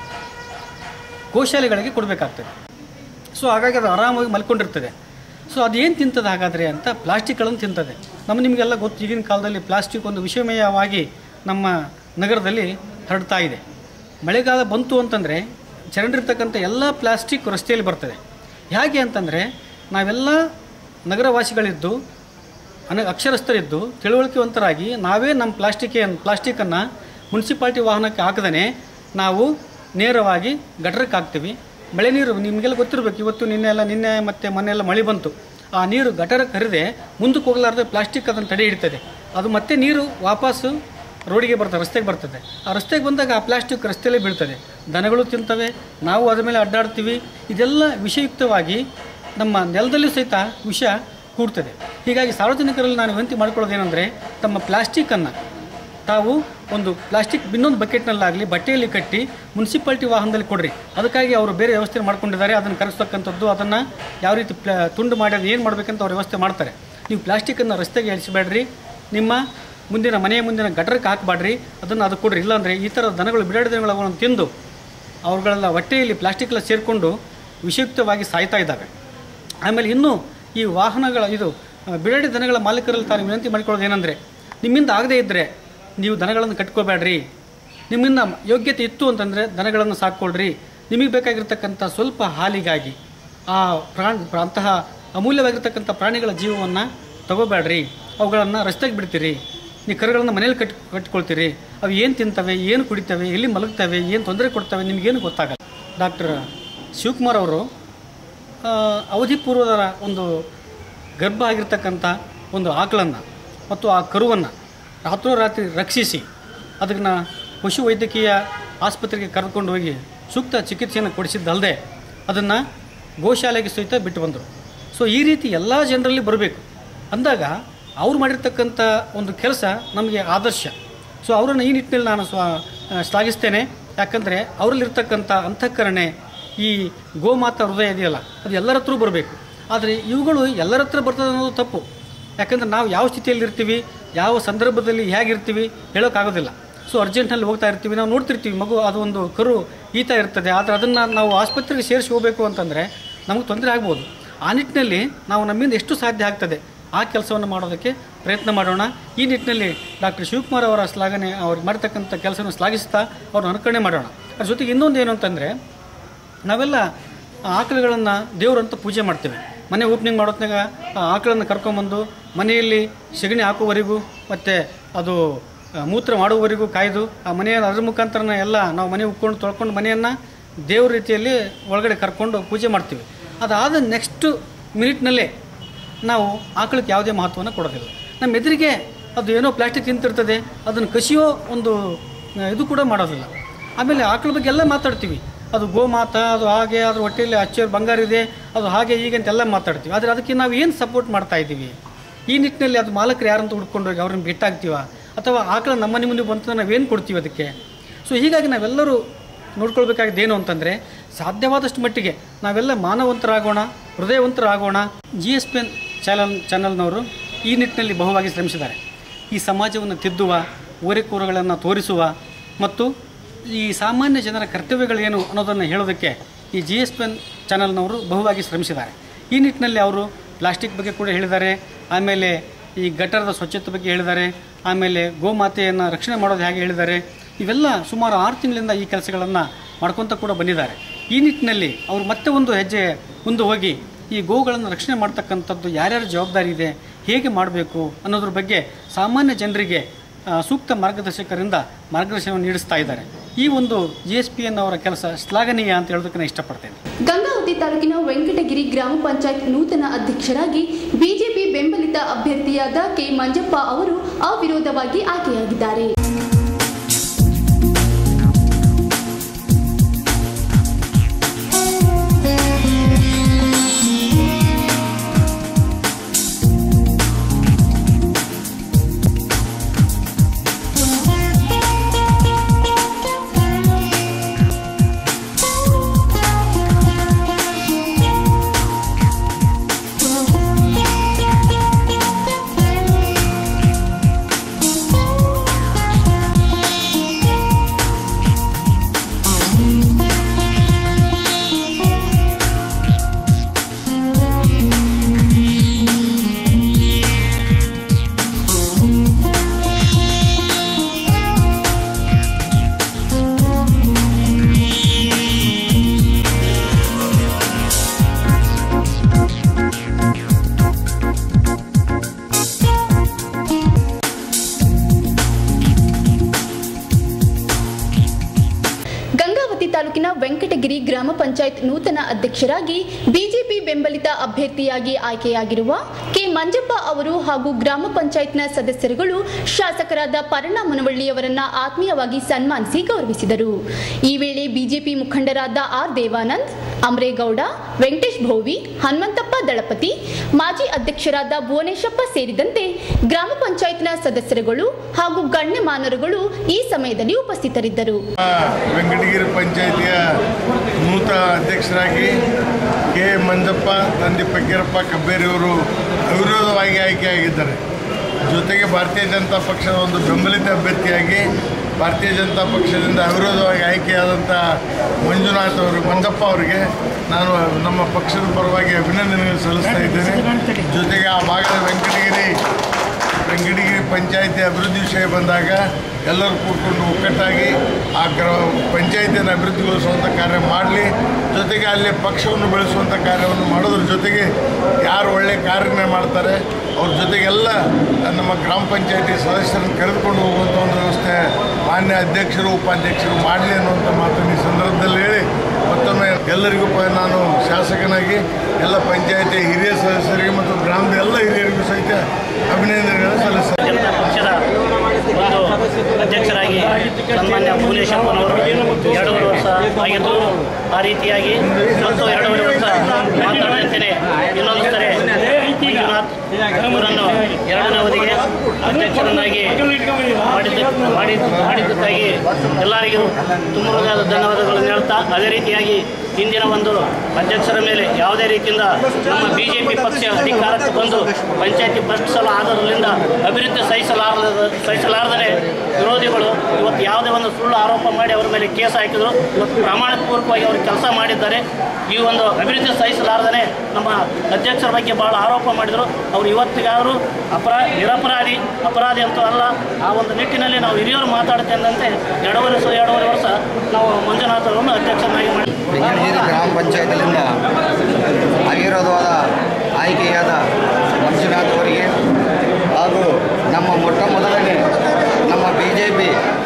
ಗೋಶಾಲೆಗಳಿಗೆ ಕೊಡಬೇಕಾಗ್ತದೆ ಸೊ ಹಾಗಾಗಿ ಅದು ಆರಾಮಾಗಿ ಮಲ್ಕೊಂಡಿರ್ತದೆ ಸೊ ಅದೇನು ತಿಂತದೆ ಹಾಗಾದರೆ ಅಂತ ಪ್ಲಾಸ್ಟಿಕ್ಗಳನ್ನು ತಿಂತದೆ ನಮ್ಮ ನಿಮಗೆಲ್ಲ ಗೊತ್ತು ಈಗಿನ ಕಾಲದಲ್ಲಿ ಪ್ಲಾಸ್ಟಿಕ್ ಒಂದು ವಿಷಮಯವಾಗಿ ನಮ್ಮ ನಗರದಲ್ಲಿ ಹರಡ್ತಾ ಇದೆ ಮಳೆಗಾಲ ಬಂತು ಅಂತಂದರೆ ಚರಂಡಿರ್ತಕ್ಕಂಥ ಎಲ್ಲ ಪ್ಲಾಸ್ಟಿಕ್ ರಸ್ತೆಯಲ್ಲಿ ಬರ್ತದೆ ಹೇಗೆ ಅಂತಂದರೆ ನಾವೆಲ್ಲ ನಗರವಾಸಿಗಳಿದ್ದು ಅನ ಅಕ್ಷರಸ್ಥರಿದ್ದು ತಿಳುವಳಿಕೆವಂತರಾಗಿ ನಾವೇ ನಮ್ಮ ಪ್ಲಾಸ್ಟಿಕ್ ಪ್ಲಾಸ್ಟಿಕ್ಕನ್ನು ಮುನ್ಸಿಪಾಲ್ಟಿ ವಾಹನಕ್ಕೆ ಹಾಕದೇ ನಾವು ನೇರವಾಗಿ ಗಟ್ರಕ್ಕೆ ಹಾಕ್ತೀವಿ ಮಳೆ ನೀರು ನಿಮಗೆಲ್ಲ ಗೊತ್ತಿರಬೇಕು ಇವತ್ತು ನಿನ್ನೆ ಎಲ್ಲ ನಿನ್ನೆ ಮತ್ತು ಮೊನ್ನೆ ಎಲ್ಲ ಮಳೆ ಬಂತು ಆ ನೀರು ಗಟರಕ್ಕೆ ಹರಿದೆ ಮುಂದಕ್ಕೆ ಹೋಗಲಾರ್ದೆ ಪ್ಲಾಸ್ಟಿಕ್ ಅದನ್ನು ತಡೆ ಹಿಡಿತದೆ ಅದು ಮತ್ತೆ ನೀರು ವಾಪಸ್ಸು ರೋಡಿಗೆ ಬರ್ತದೆ ರಸ್ತೆಗೆ ಬರ್ತದೆ ಆ ರಸ್ತೆಗೆ ಬಂದಾಗ ಆ ಪ್ಲಾಸ್ಟಿಕ್ ರಸ್ತೆಯಲ್ಲೇ ಬೀಳ್ತದೆ ದನಗಳು ತಿಂತವೆ ನಾವು ಅದ್ರ ಮೇಲೆ ಅಡ್ಡಾಡ್ತೀವಿ ಇದೆಲ್ಲ ವಿಷಯುಕ್ತವಾಗಿ ನಮ್ಮ ನೆಲದಲ್ಲೂ ಸಹಿತ ವಿಷ ಕೂಡ್ತದೆ ಹೀಗಾಗಿ ಸಾರ್ವಜನಿಕರಲ್ಲಿ ನಾನು ವಿನಂತಿ ಮಾಡ್ಕೊಳ್ಳೋದೇನೆಂದರೆ ತಮ್ಮ ಪ್ಲಾಸ್ಟಿಕ್ಕನ್ನು ತಾವು ಒಂದು ಪ್ಲಾಸ್ಟಿಕ್ ಇನ್ನೊಂದು ಬಕೆಟ್ನಲ್ಲಾಗಲಿ ಬಟ್ಟೆಯಲ್ಲಿ ಕಟ್ಟಿ ಮುನ್ಸಿಪಾಲ್ಟಿ ವಾಹನದಲ್ಲಿ ಕೊಡ್ರಿ ಅದಕ್ಕಾಗಿ ಅವರು ಬೇರೆ ವ್ಯವಸ್ಥೆ ಮಾಡ್ಕೊಂಡಿದ್ದಾರೆ ಅದನ್ನು ಕರೆಸ್ತಕ್ಕಂಥದ್ದು ಅದನ್ನು ಯಾವ ರೀತಿ ಪ್ಲಾ ತುಂಡು ಮಾಡಿ ಅದು ಏನು ಮಾಡಬೇಕಂತ ಅವ್ರು ವ್ಯವಸ್ಥೆ ಮಾಡ್ತಾರೆ ನೀವು ಪ್ಲಾಸ್ಟಿಕ್ಕನ್ನು ರಸ್ತೆಗೆ ಇಳಿಸಬೇಡ್ರಿ ನಿಮ್ಮ ಮುಂದಿನ ಮನೆಯ ಮುಂದಿನ ಗಟರಕ್ಕೆ ಹಾಕಬೇಡ್ರಿ ಅದನ್ನು ಅದು ಕೊಡ್ರಿ ಇಲ್ಲಾಂದರೆ ಈ ಥರ ದನಗಳು ಬಿಡಾಡಿ ದನಗಳನ್ನು ತಿಂದು ಅವುಗಳೆಲ್ಲ ಹೊಟ್ಟೆಯಲ್ಲಿ ಪ್ಲಾಸ್ಟಿಕ್ಲ ಸೇರಿಕೊಂಡು ವಿಷಯುಕ್ತವಾಗಿ ಸಾಯ್ತಾ ಇದ್ದಾವೆ ಆಮೇಲೆ ಇನ್ನೂ ಈ ವಾಹನಗಳ ಇದು ಆ, ಬಿಡಾಡಿ ದನಗಳ ಮಾಲೀಕರಲ್ಲಿ ತಾನು ವಿನಂತಿ ಮಾಡಿಕೊಳ್ಳೋದು ಏನಂದರೆ ನಿಮ್ಮಿಂದ ಆಗದೇ ಇದ್ದರೆ ನೀವು ದನಗಳನ್ನು ಕಟ್ಕೋಬೇಡ್ರಿ ನಿಮ್ಮಿಂದ ಯೋಗ್ಯತೆ ಇತ್ತು ಅಂತಂದರೆ ದನಗಳನ್ನು ಸಾಕ್ಕೊಳ್ರಿ ನಿಮಗೆ ಬೇಕಾಗಿರ್ತಕ್ಕಂಥ ಸ್ವಲ್ಪ ಹಾಲಿಗಾಗಿ ಆ ಪ್ರಾಣ ಪ್ರ- ಅಂತಹ ಅಮೂಲ್ಯವಾಗಿರ್ತಕ್ಕಂಥ ಪ್ರಾಣಿಗಳ ಜೀವವನ್ನು ತಗೋಬೇಡ್ರಿ ಅವುಗಳನ್ನು ರಸ್ತೆಗೆ ಬಿಡ್ತೀರಿ ನೀವು ಕರುಗಳನ್ನು ಮನೇಲಿ ಕಟ್ ಕಟ್ಕೊಳ್ತೀರಿ ಅವು ಏನು ತಿಂತವೆ ಏನು ಕುಡಿತವೆ ಎಲ್ಲಿ ಮಲಗ್ತವೆ ಏನು ತೊಂದರೆ ಕೊಡ್ತವೆ ನಿಮಗೇನು ಗೊತ್ತಾಗಲ್ಲ ಡಾಕ್ಟರ್ ಶಿವಕುಮಾರ್ ಅವರು ಆ, ಅವಧಿ ಪೂರ್ವದ ಒಂದು ಗರ್ಭ ಆಗಿರ್ತಕ್ಕಂಥ ಒಂದು ಆಕಳನ್ನು ಮತ್ತು ಆ ಕರುವನ್ನು ರಾತ್ರೋರಾತ್ರಿ ರಕ್ಷಿಸಿ ಅದನ್ನು ಪಶು ವೈದ್ಯಕೀಯ ಆಸ್ಪತ್ರೆಗೆ ಕರೆದುಕೊಂಡು ಹೋಗಿ ಸೂಕ್ತ ಚಿಕಿತ್ಸೆಯನ್ನು ಕೊಡಿಸಿದ್ದಲ್ಲದೆ ಅದನ್ನು ಗೋಶಾಲೆಗೆ ಸಹಿತ ಬಿಟ್ಟು ಬಂದರು ಸೊ ಈ ರೀತಿ ಎಲ್ಲ ಜನರಲ್ಲಿ ಬರಬೇಕು ಅಂದಾಗ ಅವ್ರು ಮಾಡಿರ್ತಕ್ಕಂಥ ಒಂದು ಕೆಲಸ ನಮಗೆ ಆದರ್ಶ ಸೊ ಅವರನ್ನು ಈ ನಿಟ್ಟಿನಲ್ಲಿ ನಾನು ಸ್ವ ಆ, ಶ್ಲಾಘಿಸ್ತೇನೆ ಯಾಕಂದರೆ ಅವರಲ್ಲಿರ್ತಕ್ಕಂಥ ಅಂತಃಕರಣೆ ಈ ಗೋಮಾತಾ ಹೃದಯ ಇದೆಯಲ್ಲ ಅದು ಎಲ್ಲರ ಹತ್ರ ಬರಬೇಕು ಆದರೆ ಇವುಗಳು ಎಲ್ಲರ ಹತ್ರ ಬರ್ತದೆ ಅನ್ನೋದು ತಪ್ಪು ಯಾಕಂದರೆ ನಾವು ಯಾವ ಸ್ಥಿತಿಯಲ್ಲಿ ಇರ್ತೀವಿ ಯಾವ ಸಂದರ್ಭದಲ್ಲಿ ಹೇಗಿರ್ತೀವಿ ಹೇಳೋಕ್ಕಾಗೋದಿಲ್ಲ ಸೊ ಅರ್ಜೆಂಟ್ನಲ್ಲಿ ಹೋಗ್ತಾ ಇರ್ತೀವಿ ನಾವು ನೋಡ್ತಿರ್ತೀವಿ ಮಗು ಅದು ಒಂದು ಕರು ಈತ ಇರ್ತದೆ ಆದರೆ ಅದನ್ನು ನಾವು ಆಸ್ಪತ್ರೆಗೆ ಸೇರಿಸಿ ಹೋಗಬೇಕು ಅಂತಂದರೆ ನಮಗೆ ತೊಂದರೆ ಆಗ್ಬೋದು ಆ ನಿಟ್ಟಿನಲ್ಲಿ ನಾವು ನಮ್ಮಿಂದ ಎಷ್ಟು ಸಾಧ್ಯ ಆಗ್ತದೆ ಆ ಕೆಲಸವನ್ನು ಮಾಡೋದಕ್ಕೆ ಪ್ರಯತ್ನ ಮಾಡೋಣ ಈ ನಿಟ್ಟಿನಲ್ಲಿ ಡಾಕ್ಟರ್ ಶಿವಕುಮಾರ್ ಅವರ ಶ್ಲಾಘನೆ ಅವ್ರು ಮಾಡ್ತಕ್ಕಂಥ ಕೆಲಸವನ್ನು ಶ್ಲಾಘಿಸ್ತಾ ಅವ್ರನ್ನ ಅನುಕರಣೆ ಮಾಡೋಣ ಅದ್ರ ಜೊತೆಗೆ ಇನ್ನೊಂದು ಏನು ಅಂತಂದರೆ ನಾವೆಲ್ಲ ಆ ಆಕಳುಗಳನ್ನು ದೇವರಂತ ಪೂಜೆ ಮಾಡ್ತೇವೆ ಮನೆ ಓಪನಿಂಗ್ ಮಾಡೋತ್ನಾಗ ಆ ಆಕಳನ್ನು ಕರ್ಕೊಂಬಂದು ಮನೆಯಲ್ಲಿ ಸೆಗಣಿ ಹಾಕುವವರೆಗೂ ಮತ್ತು ಅದು ಆ, ಮೂತ್ರ ಮಾಡುವವರೆಗೂ ಕಾಯ್ದು ಆ ಮನೆಯನ್ನು ಅದ್ರ ಮುಖಾಂತರನ ಎಲ್ಲ ನಾವು ಮನೆ ಉಕ್ಕೊಂಡು ತೊಳ್ಕೊಂಡು ಮನೆಯನ್ನು ದೇವ್ರ ರೀತಿಯಲ್ಲಿ ಒಳಗಡೆ ಕರ್ಕೊಂಡು ಪೂಜೆ ಮಾಡ್ತೀವಿ ಅದಾದ ನೆಕ್ಸ್ಟ್ ಮಿನಿಟ್ನಲ್ಲೇ ನಾವು ಆಕಳಕ್ಕೆ ಯಾವುದೇ ಮಹತ್ವವನ್ನು ಕೊಡೋದಿಲ್ಲ ನಮ್ಮ ಎದುರಿಗೆ ಅದು ಏನೋ ಪ್ಲಾಸ್ಟಿಕ್ ತಿಂತಿರ್ತದೆ ಅದನ್ನು ಕಸಿಯೋ ಒಂದು ಆ, ಇದು ಕೂಡ ಮಾಡೋದಿಲ್ಲ ಆಮೇಲೆ ಆಕಳ ಬಗ್ಗೆ ಎಲ್ಲ ಮಾತಾಡ್ತೀವಿ ಅದು ಗೋಮಾತ ಅದು ಹಾಗೆ ಅದ್ರ ಹೊಟ್ಟೆಯಲ್ಲಿ ಅಚ್ಚೇರು ಬಂಗಾರ ಇದೆ ಅದು ಹಾಗೆ ಹೀಗೆ ಅಂತೆಲ್ಲ ಮಾತಾಡ್ತೀವಿ ಆದರೆ ಅದಕ್ಕೆ ನಾವು ಏನು ಸಪೋರ್ಟ್ ಮಾಡ್ತಾ ಇದ್ದೀವಿ ಈ ನಿಟ್ಟಿನಲ್ಲಿ ಅದು ಮಾಲಕರು ಯಾರಂತ ಹುಡ್ಕೊಂಡು ಹೋಗಿ ಅವ್ರನ್ನ ಬಿಟ್ಟಾಗ್ತೀವ ಅಥವಾ ಆಕಳ ನಮ್ಮ ಮನೆ ಮುಂದೆ ಬಂತು ನಾವೇನು ಕೊಡ್ತೀವಿ ಅದಕ್ಕೆ ಸೊ ಹೀಗಾಗಿ ನಾವೆಲ್ಲರೂ ನೋಡ್ಕೊಳ್ಬೇಕಾಗಿದ್ದು ಏನು ಅಂತಂದರೆ ಸಾಧ್ಯವಾದಷ್ಟು ಮಟ್ಟಿಗೆ ನಾವೆಲ್ಲ ಮಾನವಂತರಾಗೋಣ ಹೃದಯವಂತರಾಗೋಣ G S P N channel ಚಾನಲ್ನವರು ಈ ನಿಟ್ಟಿನಲ್ಲಿ ಬಹುವಾಗಿ ಶ್ರಮಿಸಿದ್ದಾರೆ ಈ ಸಮಾಜವನ್ನು ತಿದ್ದುವ ಓರೆಕೂರುಗಳನ್ನು ತೋರಿಸುವ ಮತ್ತು ಈ ಸಾಮಾನ್ಯ ಜನರ ಕರ್ತವ್ಯಗಳೇನು ಅನ್ನೋದನ್ನು ಹೇಳೋದಕ್ಕೆ ಈ ಜಿ ಎಸ್ ಪಿ ಎನ್ ಚಾನಲ್ನವರು ಬಹುವಾಗಿ ಶ್ರಮಿಸಿದ್ದಾರೆ ಈ ನಿಟ್ಟಿನಲ್ಲಿ ಅವರು ಪ್ಲಾಸ್ಟಿಕ್ ಬಗ್ಗೆ ಕೂಡ ಹೇಳಿದ್ದಾರೆ ಆಮೇಲೆ ಈ ಗಟ್ಟರದ ಸ್ವಚ್ಛತೆ ಬಗ್ಗೆ ಹೇಳಿದ್ದಾರೆ ಆಮೇಲೆ ಗೋಮಾತೆಯನ್ನು ರಕ್ಷಣೆ ಮಾಡೋದು ಹೇಗೆ ಹೇಳಿದ್ದಾರೆ ಇವೆಲ್ಲ ಸುಮಾರು ಆರು ತಿಂಗಳಿಂದ ಈ ಕೆಲಸಗಳನ್ನು ಮಾಡ್ಕೊತ ಕೂಡ ಬಂದಿದ್ದಾರೆ ಈ ನಿಟ್ಟಿನಲ್ಲಿ ಅವರು ಮತ್ತೆ ಒಂದು ಹೆಜ್ಜೆ ಮುಂದೆ ಹೋಗಿ ಈ ಗೋವುಗಳನ್ನು ರಕ್ಷಣೆ ಮಾಡ್ತಕ್ಕಂಥದ್ದು ಯಾರ್ಯಾರ ಜವಾಬ್ದಾರಿ ಇದೆ ಹೇಗೆ ಮಾಡಬೇಕು ಅನ್ನೋದ್ರ ಬಗ್ಗೆ ಸಾಮಾನ್ಯ ಜನರಿಗೆ ಆ, ಸೂಕ್ತ ಮಾರ್ಗದರ್ಶಕರಿಂದ ಮಾರ್ಗದರ್ಶನವನ್ನು ನೀಡಿಸ್ತಾ ಇದ್ದಾರೆ ಈ ಒಂದು ಜಿ ಎಸ್ ಪಿ ಎನ್ ಅವರ ಕೆಲಸ ಶ್ಲಾಘನೀಯ ಅಂತ ಹೇಳೋದಕ್ಕೆ ನಾನು ಇಷ್ಟಪಡ್ತೇನೆ ಗಂಗಾವತಿ ತಾಲೂಕಿನ ವೆಂಕಟಗಿರಿ ಗ್ರಾಮ ಪಂಚಾಯತ್ ನೂತನ ಅಧ್ಯಕ್ಷರಾಗಿ ಬಿಜೆಪಿ ಬೆಂಬಲಿತ ಅಭ್ಯರ್ಥಿಯಾದ ಕೆ ಮಂಜಪ್ಪ ಅವರು ಅವಿರೋಧವಾಗಿ ಆಯ್ಕೆಯಾಗಿದ್ದಾರೆ ಗಂಗಾವತಿ ತಾಲೂಕಿನ ವೆಂಕಟಗಿರಿ ಗ್ರಾಮ ಪಂಚಾಯತ್ ನೂತನ ಅಧ್ಯಕ್ಷರಾಗಿ ಬಿಜೆಪಿ ಬೆಂಬಲಿತ ಅಭ್ಯರ್ಥಿಯಾಗಿ ಆಯ್ಕೆಯಾಗಿರುವ ಕೆ ಮಂಜಪ್ಪ ಅವರು ಹಾಗೂ ಗ್ರಾಮ ಪಂಚಾಯತ್ನ ಸದಸ್ಯರುಗಳು ಶಾಸಕರಾದ ಪರಣ ಮುನವಳ್ಳಿಯವರನ್ನ ಆತ್ಮೀಯವಾಗಿ ಸನ್ಮಾನಿಸಿ ಗೌರವಿಸಿದರು ಈ ವೇಳೆ ಬಿಜೆಪಿ ಮುಖಂಡರಾದ ಆರ್ ದೇವಾನಂದ್ ಅಮರೇಗೌಡ ವೆಂಕಟೇಶ್ ಭೋವಿ ಹನುಮಂತಪ್ಪ ದಳಪತಿ ಮಾಜಿ ಅಧ್ಯಕ್ಷರಾದ ಭುವನೇಶಪ್ಪ ಸೇರಿದಂತೆ ಗ್ರಾಮ ಪಂಚಾಯತ್ನ ಸದಸ್ಯರುಗಳು ಹಾಗೂ ಗಣ್ಯಮಾನರುಗಳು ಈ ಸಮಯದಲ್ಲಿ ಉಪಸ್ಥಿತರಿದ್ದರು ವೆಂಕಟಗಿರಿ ಪಂಚಾಯಿತಿಯ ನೂತನ ಅಧ್ಯಕ್ಷರಾಗಿ ಕೆ ಮಂಜಪ್ಪ ತಂದೆ ಫಕೀರಪ್ಪ ಕಬ್ಬೇರಿಯವರು ಅವಿರೋಧವಾಗಿ ಆಯ್ಕೆಯಾಗಿದ್ದಾರೆ ಜೊತೆಗೆ ಭಾರತೀಯ ಜನತಾ ಪಕ್ಷದ ಒಂದು ಬೆಂಬಲಿತ ಅಭ್ಯರ್ಥಿಯಾಗಿ ಭಾರತೀಯ ಜನತಾ ಪಕ್ಷದಿಂದ ಅವಿರೋಧವಾಗಿ ಆಯ್ಕೆಯಾದಂಥ ಮಂಜುನಾಥ್ ಅವರು ಮಂಜಪ್ಪ ಅವರಿಗೆ ನಾನು ನಮ್ಮ ಪಕ್ಷದ ಪರವಾಗಿ ಅಭಿನಂದನೆಗಳು ಸಲ್ಲಿಸ್ತಾ ಇದ್ದೇನೆ ಜೊತೆಗೆ ಆ ಭಾಗದ ವೆಂಕಟಗಿರಿ ವೆಂಕಟಗಿರಿ ಪಂಚಾಯಿತಿ ಅಭಿವೃದ್ಧಿ ವಿಷಯ ಬಂದಾಗ ಎಲ್ಲರೂ ಕೂತ್ಕೊಂಡು ಒಕ್ಕಟ್ಟಾಗಿ ಆ ಗ್ರ ಪಂಚಾಯಿತಿಯನ್ನು ಅಭಿವೃದ್ಧಿಗೊಳಿಸುವಂಥ ಕಾರ್ಯ ಮಾಡಲಿ ಜೊತೆಗೆ ಅಲ್ಲಿ ಪಕ್ಷವನ್ನು ಬೆಳೆಸುವಂಥ ಕಾರ್ಯವನ್ನು ಮಾಡೋದ್ರ ಜೊತೆಗೆ ಯಾರು ಒಳ್ಳೆಯ ಕಾರ್ಯ ಮಾಡ್ತಾರೆ ಅವ್ರ ಜೊತೆಗೆಲ್ಲ ನಮ್ಮ ಗ್ರಾಮ ಪಂಚಾಯಿತಿ ಸದಸ್ಯರನ್ನು ಕರೆದುಕೊಂಡು ಹೋಗುವಂಥ ಒಂದು ವ್ಯವಸ್ಥೆ ಮಾನ್ಯ ಅಧ್ಯಕ್ಷರು ಉಪಾಧ್ಯಕ್ಷರು ಮಾಡಲಿ ಅನ್ನುವಂಥ ಮಾತನ್ನು ಈ ಸಂದರ್ಭದಲ್ಲಿ ಹೇಳಿ ಮತ್ತೊಮ್ಮೆ ಎಲ್ಲರಿಗೂ ಪ ನಾನು ಶಾಸಕನಾಗಿ ಎಲ್ಲ ಪಂಚಾಯಿತಿ ಹಿರಿಯ ಸದಸ್ಯರಿಗೆ ಮತ್ತು ಗ್ರಾಮದ ಎಲ್ಲ ಹಿರಿಯರಿಗೂ ಸಹಿತ ಅಭಿನಂದನೆಗಳನ್ನು ಸಲ್ಲಿಸ್ತಾರೆ ಜನತಾ ಪಕ್ಷದ ಒಂದು ಅಧ್ಯಕ್ಷರಾಗಿ ಸನ್ಮಾನ್ಯ ಭುವನೇಶ್ವರಪ್ಪನವರು ಎರಡೂವರೆ ವರ್ಷ ಆಗಿದ್ದು ಆ ರೀತಿಯಾಗಿ ಮತ್ತು ಎರಡೂವರೆ ವರ್ಷ ಮಾತಾಡುತ್ತೇನೆ ಇನ್ನೊಂದು ಕಡೆ ಮಂಜುನಾಥ್ ಅವರನ್ನು ಎರಡನೇ ಅವಧಿಗೆ ಅಧ್ಯಕ್ಷರನ್ನಾಗಿ ಮಾಡಿದ್ದ ಮಾಡಿ ಮಾಡಿದ್ದಕ್ಕಾಗಿ ಎಲ್ಲರಿಗೂ ತುಂಬುವುದಾದ ಧನ್ಯವಾದಗಳನ್ನು ಹೇಳ್ತಾ ಅದೇ ರೀತಿಯಾಗಿ ಇಂದಿನ ಒಂದು ಅಧ್ಯಕ್ಷರ ಮೇಲೆ ಯಾವುದೇ ರೀತಿಯಿಂದ ನಮ್ಮ ಬಿ ಜೆ ಪಿ ಪಕ್ಷ ಅಧಿಕಾರಕ್ಕೆ ಬಂದು ಪಂಚಾಯತಿ ಫಸ್ಟ್ ಸಲ ಆದರಿಂದ ಅಭಿವೃದ್ಧಿ ಸಹಿಸಲಾರದ ಸಹಿಸಲಾರದರೆ ವಿರೋಧಿಗಳು ಇವತ್ತು ಯಾವುದೇ ಒಂದು ಸುಳ್ಳು ಆರೋಪ ಮಾಡಿ ಅವರ ಮೇಲೆ ಕೇಸ್ ಹಾಕಿದ್ರು ಇವತ್ತು ಪ್ರಾಮಾಣಿಕಪೂರ್ವಕವಾಗಿ ಅವರು ಕೆಲಸ ಮಾಡಿದ್ದಾರೆ ಈ ಒಂದು ಅಭಿವೃದ್ಧಿ ಸಹಿಸಲಾರದೇ ನಮ್ಮ ಅಧ್ಯಕ್ಷರ ಬಗ್ಗೆ ಭಾಳ ಆರೋಪ ಮಾಡಿದರು ಅವರು ಇವತ್ತಿಗಾದರೂ ಅಪರಾ ನಿರಪರಾಧಿ ಅಪರಾಧಿ ಅಂತೂ ಅಲ್ಲ ಆ ಒಂದು ನಿಟ್ಟಿನಲ್ಲಿ ನಾವು ಹಿರಿಯರು ಮಾತಾಡ್ತೇನಂತೆ ಎರಡೂವರೆ ವರ್ಷ ಎರಡೂವರೆ ವರ್ಷ ನಾವು ಮಂಜುನಾಥ್ ಅವರನ್ನು ಅಧ್ಯಕ್ಷರನ್ನಾಗಿ ಮಾಡಿ ಬೆಂಗಳೂರು ಗ್ರಾಮ ಪಂಚಾಯತಿನಿಂದ ಅವಿರೋಧವಾದ ಆಯ್ಕೆಯಾದ ಮಂಜುನಾಥ್ ಅವರಿಗೆ ಹಾಗೂ ನಮ್ಮ ಮೊಟ್ಟ ಮೊದಲನೇ ನಮ್ಮ ಬಿ ಜೆ ಪಿ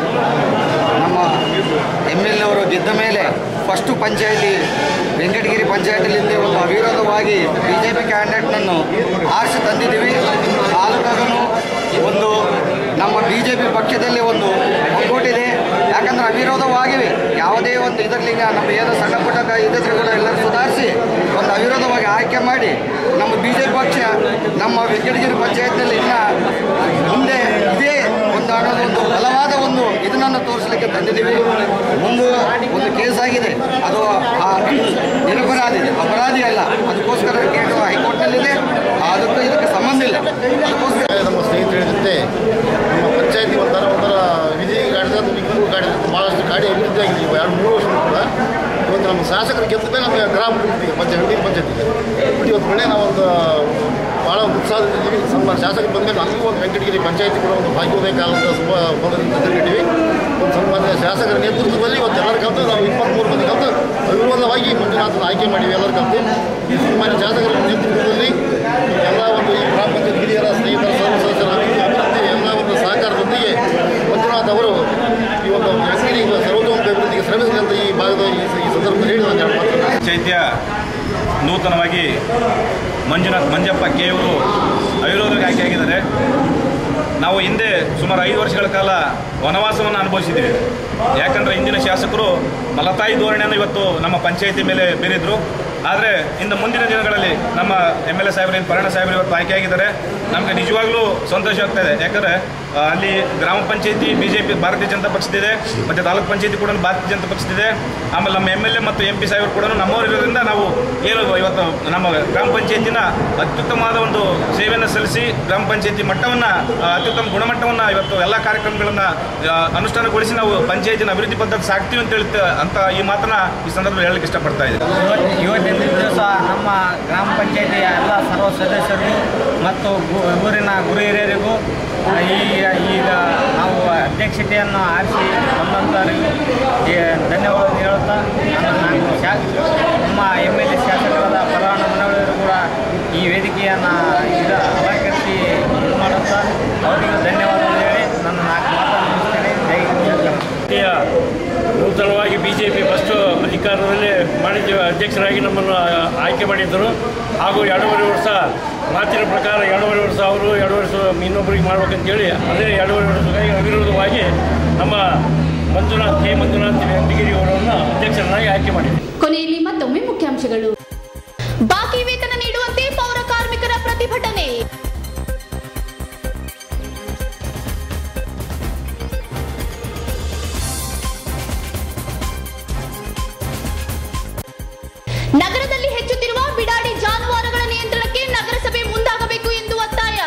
ನಮ್ಮ ಎಮ್ ಎಲ್ ಅವರು ಗೆದ್ದ ಮೇಲೆ ಫಸ್ಟು ಪಂಚಾಯತಿ ವೆಂಕಟಗಿರಿ ಪಂಚಾಯತಿಲಿಂದ ಒಂದು ಅವಿರೋಧವಾಗಿ ಬಿ ಜೆ ಪಿ ಕ್ಯಾಂಡಿಡೇಟ್ನನ್ನು ಆರಿಸಿ ತಂದಿದ್ದೀವಿ ತಾಲೂಕಾಗನು ಒಂದು ನಮ್ಮ ಬಿ ಜೆ ಪಿ ಪಕ್ಷದಲ್ಲಿ ಒಂದು ಒಗ್ಗೂಟಿದೆ ಯಾಕಂದ್ರೆ ಅವಿರೋಧವಾಗಿವೆ ಯಾವುದೇ ಒಂದು ಇದರಲ್ಲಿ ಈಗ ನಮ್ಮ ಏನೋ ಸಣ್ಣ ಪುಟ್ಟ ಇದ್ದರೆ ಕೂಡ ಎಲ್ಲರೂ ಸುಧಾರಿಸಿ ಒಂದು ಅವಿರೋಧವಾಗಿ ಆಯ್ಕೆ ಮಾಡಿ ನಮ್ಮ ಬಿ ಜೆ ಪಿ ಪಕ್ಷ ನಮ್ಮ ವೆಂಕಟಗಿರಿ ಪಂಚಾಯತ್ನಲ್ಲಿ ಇನ್ನು ಮುಂದೆ ಇದೇ ಒಂದು ಅನ್ನೋದು ಒಂದು ಬಲವಾದ ಒಂದು ಇದನ್ನು ತೋರಿಸಲಿಕ್ಕೆ ತಂದಿದ್ದೀವಿ ಮುಂದೆ ಒಂದು ಕೇಸ್ ಆಗಿದೆ ಅದು ಆ ನಿರಪರಾಧಿ ಅಪರಾಧಿ ಅಲ್ಲ ಅದಕ್ಕೋಸ್ಕರ ಕೇಳು ಹೈಕೋರ್ಟ್ನಲ್ಲಿದೆ ಅದಕ್ಕೂ ಇದಕ್ಕೆ ಸಂಬಂಧ ಇಲ್ಲ ಅದಕ್ಕೋಸ್ಕರ ನಮ್ಮ ಸ್ನೇಹಿತರು ಹೇಳಿದಂತೆ ನಮ್ಮ ಪಂಚಾಯತಿ ಒಂಥರ ಒಂಥರ ವಿಧಿ ಗಾಡಿದ ವಿಜ್ಞಾನ ಗಾಡಿ ಭಾಳಷ್ಟು ಗಾಡಿ ಅಭಿವೃದ್ಧಿ ಆಗಿದೆ ಇವು ಎರಡು ಮೂರು ವರ್ಷ ಕೂಡ ಇವತ್ತು ನಮ್ಮ ಶಾಸಕರು ಗೆದ್ದ ಮೇಲೆ ನಮಗೆ ಗ್ರಾಮ ಪಂಚಾಯತಿ ಪಂಚಾಯತಿ ಬಟ್ ಇವತ್ತು ಒಳ್ಳೆ ನಾವೊಂದು ಭಾಳ ಉತ್ಸಾಹದಿಂದಿದ್ದೀವಿ ಸನ್ಮಾನ ಶಾಸಕರು ಬಂದಮೇಲೆ ನಮಗೂ ಒಂದು ವೆಂಕಟಗಿರಿ ಪಂಚಾಯತಿ ಕೂಡ ಒಂದು ಭಾಗ್ಯೋದಯ ಕಾಲದ ಶುಭ ಮೊದಲಿಂದ ತಿರುಗಿಟ್ಟಿವಿ ಒಂದು ಸನ್ಮಾನ್ಯ ಶಾಸಕರ ನೇತೃತ್ವದಲ್ಲಿ ಇವತ್ತು ಎಲ್ಲರ ಕಲ್ತು ನಾವು ಇಪ್ಪತ್ತ್ಮೂರು ಮಂದಿ ಕಲ್ತು ಅವಿರೋಧವಾಗಿ ಮಂಜುನಾಥನ ಆಯ್ಕೆ ಮಾಡಿವಿ ಎಲ್ಲರ ಕಲ್ತು ಈ ಸನ್ಮಾನ್ಯ ಶಾಸಕರ ನೇತೃತ್ವದಲ್ಲಿ ಎಲ್ಲ ಒಂದು ಈ ಗ್ರಾಮ ಪಂಚಾಯತ್ ಹಿರಿಯರ ಸ್ನೇಹಿತರ ಸರ್ವ ಸದಸ್ಯರ ಅಭಿವೃದ್ಧಿ ಅಭಿವೃದ್ಧಿ ಎಲ್ಲ ಒಂದು ಸಹಕಾರದೊಂದಿಗೆ ಮಂಜುನಾಥ್ ಅವರು ಈ ಒಂದು ವ್ಯಕ್ತಿಗೆ ಸರ್ವತೋಮುಖ ಅಭಿವೃದ್ಧಿಗೆ ಶ್ರಮಿಸಲಿ ಅಂತ ಈ ಭಾಗದ ಈ ಈ ಸಂದರ್ಭದಲ್ಲಿ ಹೇಳಿ ನಾನು ಎರಡು ಮಾತನ್ನು ಚೈತ್ಯ ನೂತನವಾಗಿ ಮಂಜುನಾಥ್ ಮಂಜಪ್ಪ ಕೆ ಅವರು ಅವಿರೋಧವಾಗಿ ಆಯ್ಕೆಯಾಗಿದ್ದಾರೆ ನಾವು ಹಿಂದೆ ಸುಮಾರು ಐದು ವರ್ಷಗಳ ಕಾಲ ವನವಾಸವನ್ನು ಅನುಭವಿಸಿದ್ದೀವಿ ಯಾಕಂದರೆ ಇಂದಿನ ಶಾಸಕರು ಮಲತಾಯಿ ಧೋರಣೆಯನ್ನು ಇವತ್ತು ನಮ್ಮ ಪಂಚಾಯಿತಿ ಮೇಲೆ ಬೀರಿದ್ರು ಆದರೆ ಇನ್ನು ಮುಂದಿನ ದಿನಗಳಲ್ಲಿ ನಮ್ಮ ಎಮ್ ಎಲ್ ಎ ಸಾಹೇಬರು ಏನು ಪರಣ ಸಾಹೇಬರು ಇವತ್ತು ಆಯ್ಕೆಯಾಗಿದ್ದಾರೆ ನಮಗೆ ನಿಜವಾಗ್ಲೂ ಸಂತೋಷ ಆಗ್ತಾ ಇದೆ ಯಾಕಂದರೆ ಆ, ಅಲ್ಲಿ ಗ್ರಾಮ ಪಂಚಾಯತಿ ಬಿ ಜೆ ಪಿ ಭಾರತೀಯ ಜನತಾ ಪಕ್ಷದಿದೆ ಮತ್ತು ತಾಲೂಕು ಪಂಚಾಯತಿ ಕೂಡ ಭಾರತೀಯ ಜನತಾ ಪಕ್ಷದಿದೆ ಆಮೇಲೆ ನಮ್ಮ ಎಮ್ ಎಲ್ ಎ ಮತ್ತು ಎಂ ಪಿ ಸಾಹೇಬರು ಕೂಡ ನಮ್ಮವರಿರೋದ್ರಿಂದ ನಾವು ಏನು ಇವತ್ತು ನಮ್ಮ ಗ್ರಾಮ ಪಂಚಾಯತಿನ ಅತ್ಯುತ್ತಮವಾದ ಒಂದು ಸೇವೆಯನ್ನು ಸಲ್ಲಿಸಿ ಗ್ರಾಮ ಪಂಚಾಯತಿ ಮಟ್ಟವನ್ನು ಅತ್ಯುತ್ತಮ ಗುಣಮಟ್ಟವನ್ನು ಇವತ್ತು ಎಲ್ಲ ಕಾರ್ಯಕ್ರಮಗಳನ್ನು ಅನುಷ್ಠಾನಗೊಳಿಸಿ ನಾವು ಪಂಚಾಯತಿನ ಅಭಿವೃದ್ಧಿ ಪದ್ಧತಿ ಸಾಕ್ತೀವಿ ಅಂತ ಹೇಳ್ತಾ ಅಂತ ಈ ಮಾತನ್ನ ಈ ಸಂದರ್ಭದಲ್ಲಿ ಹೇಳಲಿಕ್ಕೆ ಇಷ್ಟಪಡ್ತಾ ಇದ್ದೀನಿ ಇವತ್ತು ಇವತ್ತಿನ ದಿವಸ ನಮ್ಮ ಗ್ರಾಮ ಪಂಚಾಯತಿಯ ಎಲ್ಲ ಸರ್ವ ಸದಸ್ಯರಿಗೂ ಮತ್ತು ಗು- ಊರಿನ ಗುರು ಹಿರಿಯರಿಗೂ ಈ ಈಗ ನಾವು ಅಧ್ಯಕ್ಷತೆಯನ್ನು ಆರಿಸಿ ಬಂದಂಥವರಿಗೂ ಈ ಧನ್ಯವಾದ ಹೇಳುತ್ತಾ ನಾನು ನಾನು ಶಾ ನಮ್ಮ ಎಮ್ ಎಲ್ ಎ ಶಾಸಕರಾದ ಪ್ರಧಾನ ಮನವಳಿಯರು ಕೂಡ ಈ ವೇದಿಕೆಯನ್ನು ಇದು ಅಲಂಕರಿಸಿ ಇದು ಮಾಡುತ್ತಾ ಅವರಿಗೂ ಧನ್ಯವಾದಗಳು ಹೇಳಿ ನನ್ನ ನಾಲ್ಕು ಮಾತನ್ನು ಮುಗಿಸ್ತೇನೆ ಜೈ ಹಿಂದ್, ಜೈ ಕರ್ನಾಟಕ. ಪಾರ್ಟಿಯ ನೂತನವಾಗಿ ಬಿ ಜೆ ಪಿ ಫಸ್ಟು ಅಧಿಕಾರದಲ್ಲಿ ವಾಣಿಜ್ಯ ಅಧ್ಯಕ್ಷರಾಗಿ ನಮ್ಮನ್ನು ಆಯ್ಕೆ ಮಾಡಿದ್ದರು ಹಾಗೂ ಎರಡೂವರೆ ವರ್ಷ ಮಾತಿನ ಪ್ರಕಾರ ಎರಡೂವರೆ ವರ್ಷ ಅವರು ಎರಡು ವರ್ಷ ಇನ್ನೊಬ್ಬರಿಗೆ ಮಾಡ್ಬೇಕಂತೇಳಿ ಅದೇ ಎರಡೂವರೆ ವರ್ಷವಾಗಿ ಅವಿರೋಧವಾಗಿ ನಮ್ಮ ಮಂಜುನಾಥ್ ಕೆ ಮಂಜುನಾಥ್ ವೆಂಕಟಗಿರಿ ಅವರನ್ನು ಅಧ್ಯಕ್ಷರನ್ನಾಗಿ ಆಯ್ಕೆ ಮಾಡಿದ್ದಾರೆ ಕೊನೆಯಲ್ಲಿ ಮತ್ತೊಮ್ಮೆ ಮುಖ್ಯಾಂಶ ಮುಖ್ಯಾಂಶಗಳು ಬಾಕಿ ವೇತನ ನೀಡುವಂತೆ ಪೌರ ಕಾರ್ಮಿಕರ ಪ್ರತಿಭಟನೆ ನಗರದಲ್ಲಿ ಹೆಚ್ಚುತ್ತಿರುವ ಬಿಡಾಡಿ ಜಾನುವಾರುಗಳ ನಿಯಂತ್ರಣಕ್ಕೆ ನಗರಸಭೆ ಮುಂದಾಗಬೇಕು ಎಂದು ಒತ್ತಾಯ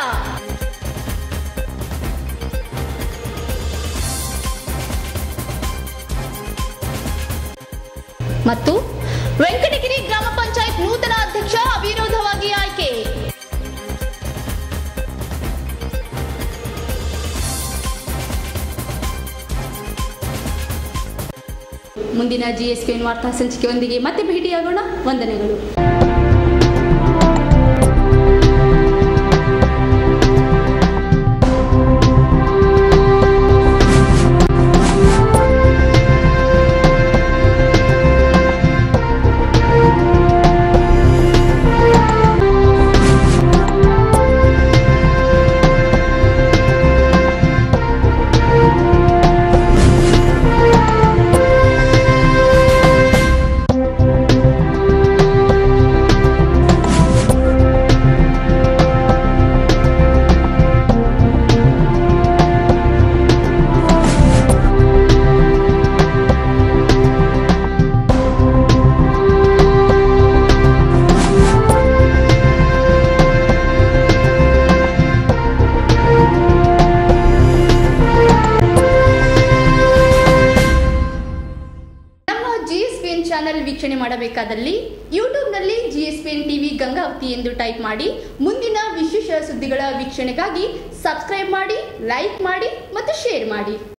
ಮತ್ತು ವೆಂಕಟಗಿರಿ ಗ್ರಾಮ ಪಂಚಾಯತ್ ನೂತನ ಅಧ್ಯಕ್ಷ ಅವಿರೋಧವಾಗಿ ಆಯ್ಕೆ ಮುಂದಿನ ಜಿಎಸ್ಪಿಎನ್ ವಾರ್ತಾ ಸಂಚಿಕೆಯೊಂದಿಗೆ ಮತ್ತೆ ಭೇಟಿಯಾಗೋಣ ವಂದನೆಗಳು ನಮ್ಮ ಜಿಎಸ್ಪಿಎನ್ ಚಾನೆಲ್ ವೀಕ್ಷಣೆ ಮಾಡಬೇಕಾದಲ್ಲಿ ಯೂಟ್ಯೂಬ್ನಲ್ಲಿ ಜಿಎಸ್ಪಿಎನ್ ಟಿವಿ ಗಂಗಾವತಿ ಎಂದು ಟೈಪ್ ಮಾಡಿ ಮುಂದಿನ ವಿಶೇಷ ಸುದ್ದಿಗಳ ವೀಕ್ಷಣೆಗಾಗಿ ಸಬ್ಸ್ಕ್ರೈಬ್ ಮಾಡಿ ಲೈಕ್ ಮಾಡಿ ಮತ್ತು ಶೇರ್ ಮಾಡಿ